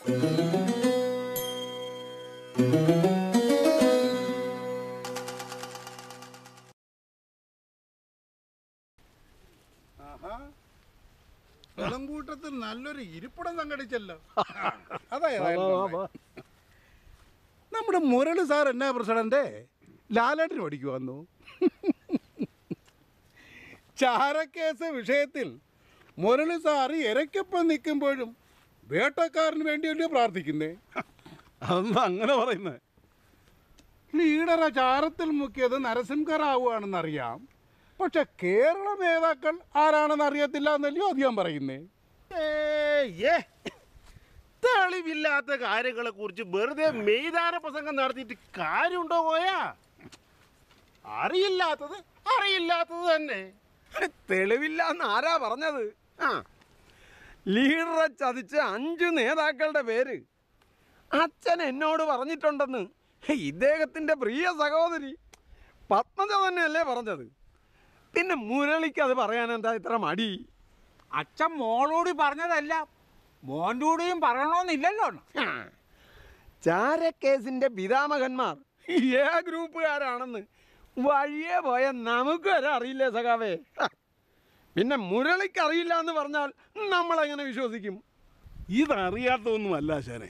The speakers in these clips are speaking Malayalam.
കൂട്ടത്തിൽ നല്ലൊരു ഇരിപ്പിടം സംഘടിച്ചല്ലോ അതെ നമ്മുടെ മുരളി സാർ എന്നാ പ്രസിഡന്റ് ലാലേട്ടിന് പഠിക്കു വന്നു ചാരക്കേസ് വിഷയത്തിൽ മുരളി സാർ ഇരയ്ക്കൊപ്പം നിൽക്കുമ്പോഴും വേട്ടക്കാരന് വേണ്ടിയല്ലേ പ്രാർത്ഥിക്കുന്നേ അതെന്താ അങ്ങനെ പറയുന്നത് ലീഡറെ ചാരത്തിൽ മുക്കിയത് നരസിംഹറാവുകയാണെന്ന് അറിയാം പക്ഷെ കേരള നേതാക്കൾ ആരാണെന്ന് അറിയത്തില്ല എന്നല്ലയോ അധികം പറയുന്നേ ഏ തെളിവില്ലാത്ത കാര്യങ്ങളെ കുറിച്ച് വെറുതെ മെയ്താന പ്രസംഗം നടത്തിയിട്ട് കാര്യമുണ്ടോ പോയാ അറിയില്ലാത്തത് അറിയില്ലാത്തത് തന്നെ തെളിവില്ല എന്ന് ആരാ പറഞ്ഞത് ആ ലീഡറെ ചതിച്ച അഞ്ച് നേതാക്കളുടെ പേര് അച്ഛൻ എന്നോട് പറഞ്ഞിട്ടുണ്ടെന്ന് ഇദ്ദേഹത്തിൻ്റെ പ്രിയ സഹോദരി പത്മജ തന്നെയല്ലേ പറഞ്ഞത് പിന്നെ മുരളിക്ക് അത് പറയാൻ എന്താ ഇത്ര മടി അച്ഛൻ മോളോട് പറഞ്ഞതല്ല മോൻ്റെ കൂടെയും പറയണമെന്നില്ലല്ലോ ആ. ചാരക്കേസിന്റെ പിതാമഹന്മാർ ഏ ഗ്രൂപ്പുകാരാണെന്ന് വഴിയെ പോയ നമുക്ക് വരെ അറിയില്ലേ സഖാവേ ഹ. പിന്നെ മുരളിക്ക് അറിയില്ല എന്ന് പറഞ്ഞാൽ നമ്മളെങ്ങനെ വിശ്വസിക്കും ഇതറിയാത്തൊന്നുമല്ല ശനെ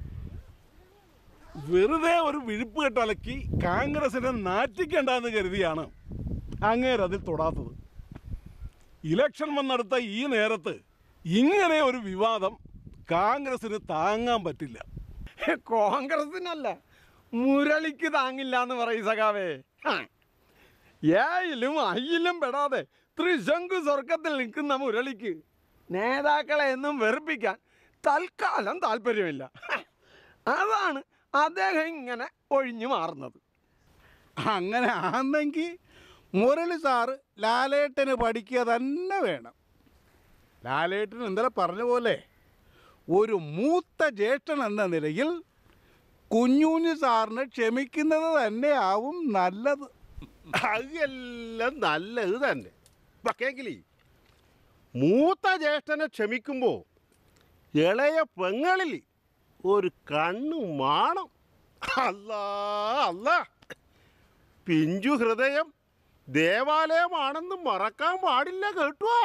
വെറുതെ ഒരു വിഴുപ്പ് കെട്ടലക്കി കോൺഗ്രസിനെ നാറ്റിക്കണ്ടെന്ന് കരുതിയാണ് അങ്ങേരതിൽ തൊടാത്തത് ഇലക്ഷൻ വന്നെടുത്ത ഈ നേരത്ത് ഇങ്ങനെ ഒരു വിവാദം കോൺഗ്രസിന് താങ്ങാൻ പറ്റില്ല കോൺഗ്രസിനല്ല മുരളിക്ക് താങ്ങില്ല എന്ന് പറയും സഖാവേ ഹ. ഏയിലും അയ്യിലും പെടാതെ ത്രിശങ്കു സ്വർഗത്തിൽ നിൽക്കുന്ന മുരളിക്ക് നേതാക്കളെ എന്നും വെറുപ്പിക്കാൻ തൽക്കാലം താല്പര്യമില്ല ഹ. അതാണ് അദ്ദേഹം ഇങ്ങനെ ഒഴിഞ്ഞു മാറുന്നത് അങ്ങനെ ആന്നെങ്കിൽ മുരളി സാറ് ലാലേട്ടന് പഠിക്കുക തന്നെ വേണം ലാലേട്ടൻ ഇന്നലെ പറഞ്ഞ പോലെ ഒരു മൂത്ത ജ്യേഷ്ഠൻ എന്ന നിലയിൽ കുഞ്ഞുഞ്ഞു സാറിന് ക്ഷമിക്കുന്നത് തന്നെയാവും നല്ലത് അതെല്ലാം നല്ലത് തന്നെ പക്ഷേങ്കിലേ മൂത്ത ജ്യേഷ്ഠനെ ക്ഷമിക്കുമ്പോൾ ഇളയ പെങ്ങളിൽ ഒരു കണ്ണു മാണം അല്ലാ അല്ല പിഞ്ചു ഹൃദയം ദേവാലയമാണെന്ന് മറക്കാൻ പാടില്ല കേട്ടുവാ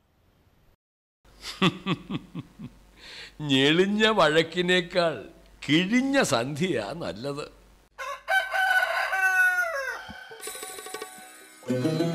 ഞെളിഞ്ഞ വഴക്കിനേക്കാൾ കിഴിഞ്ഞ സന്ധിയാ നല്ലത്